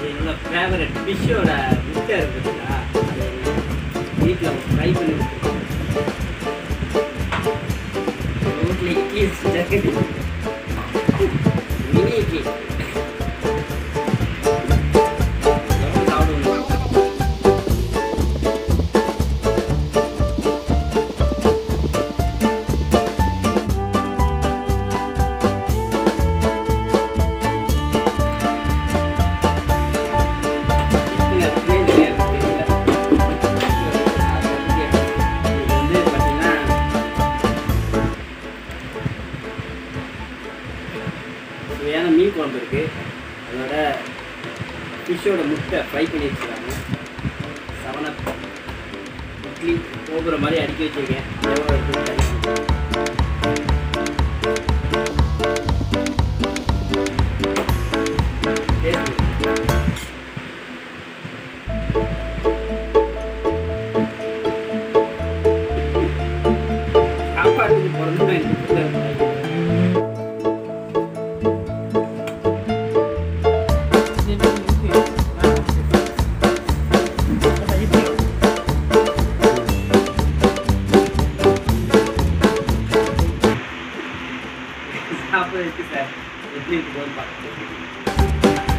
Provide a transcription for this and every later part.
என்னோட ஃபேவரட் ஃபிஷ்ஷோட முட்டை இருக்குதுங்களா அது வீட்டில் ஃப்ரை பண்ணி கொடுத்துருக்கோம் வீட்டில் இட்லி ஜக்கெட் மினி இட்லி எவ்வளோ சாப்பிடுவோம் சுவையான மீன் குழம்பு இருக்கு அதோட ஃபிஷ்ஷோட முட்டை ஃப்ரை பண்ணி வச்சுருக்காங்க செவனப் இட்லி கோபுர மாதிரி அடுக்கி வச்சிருக்கேன் எவ்வளோ இருக்குன்னு தெரியல. Taste. சாப்பாட்டுக்கு பிறந்தா எனக்கு புத்தகம் சாப்பிட்றதுக்கு சார் எப்படி இருக்கு போது பார்த்து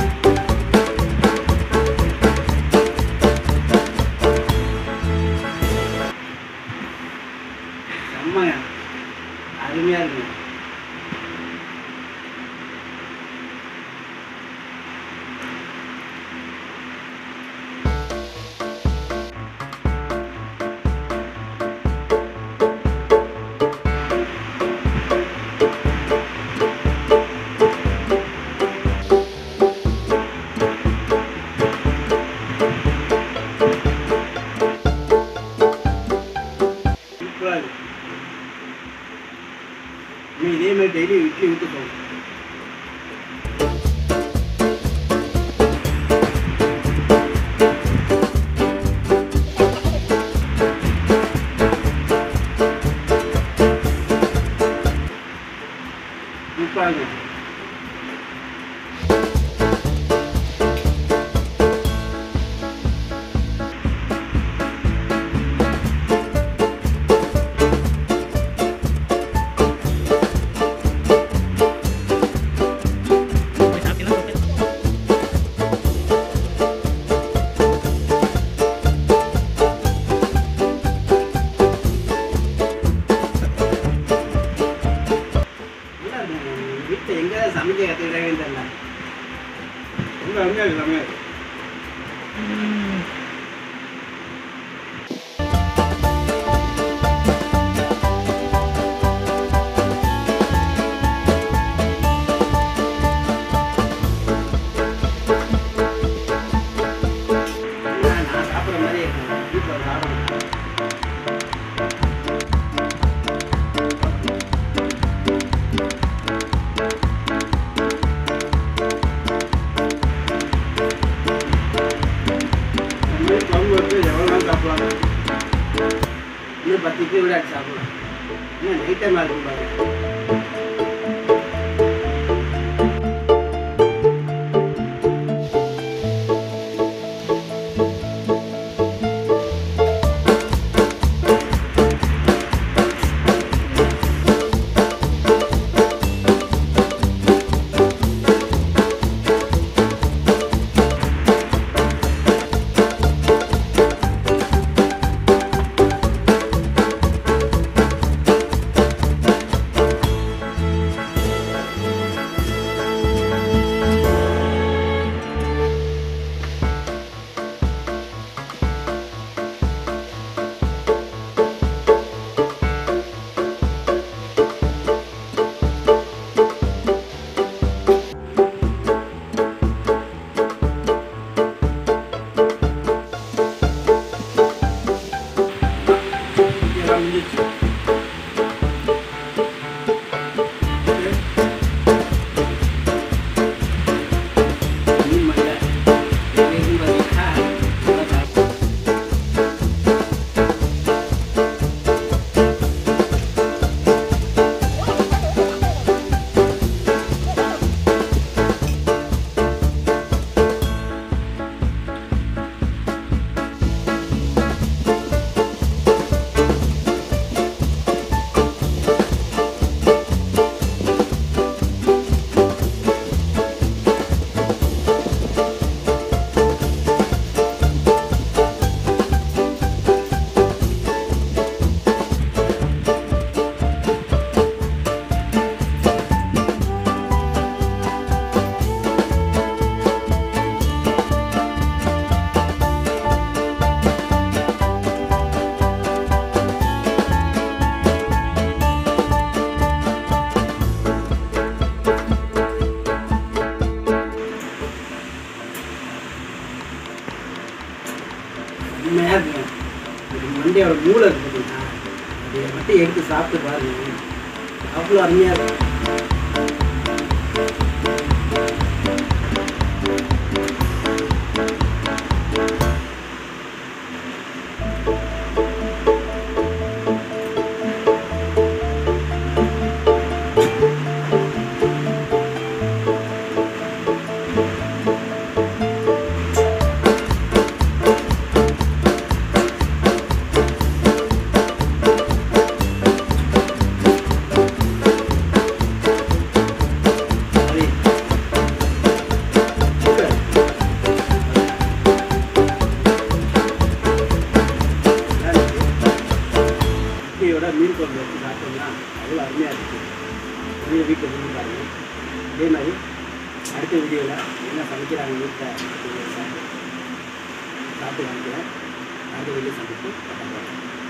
செம்மங்க அருமையா இருக்கு சூப்பராக இருக்கு இன்னும் இதே மாதிரி டெய்லி இட்லி விட்டு போகும் சூப்பராக இருக்கு நல்லா இருக்கும். வீட்டில் எங்கே சமைக்க கற்றுக்கிறாங்கன்னு தெரியல ரொம்ப அருமையாக இருக்கு சமையல் நான் நான் சாப்பிட்ற மாதிரி இருக்கும் வீட்டில் சாப்பிடணும் இந்த மாதிரி குழம்பு வந்து எவ்வளோ நாள் சாப்பிடலாம் இன்னும் பத்து இட்லி விட சாப்பிடலாம் இன்னும் நைட் டைம் ஆகும் பாருங்க செம்மையாக இருக்குங்க இது மண்டையோட மூளை இருக்கு பார்த்தீங்கன்னா அதை மட்டும் எடுத்து சாப்பிட்டு பாருங்க அவ்வளோ அருமையாக இருக்கும் சரி. சூப்பர். இட்லியோட மீன் குழம்பு வச்சு சாப்பிட்டோம்னா அவ்வளோ அருமையாக இருக்குது நீங்கள் வீட்டில் செஞ்சு பாருங்க இதே மாதிரி அடுத்த வீடியோவில் என்ன சமைக்கிறாங்க வீட்டில் சாப்பிட்டு சாப்பிட்டு காமிக்கிறேன் அடுத்த வீடியோ சந்திப்பு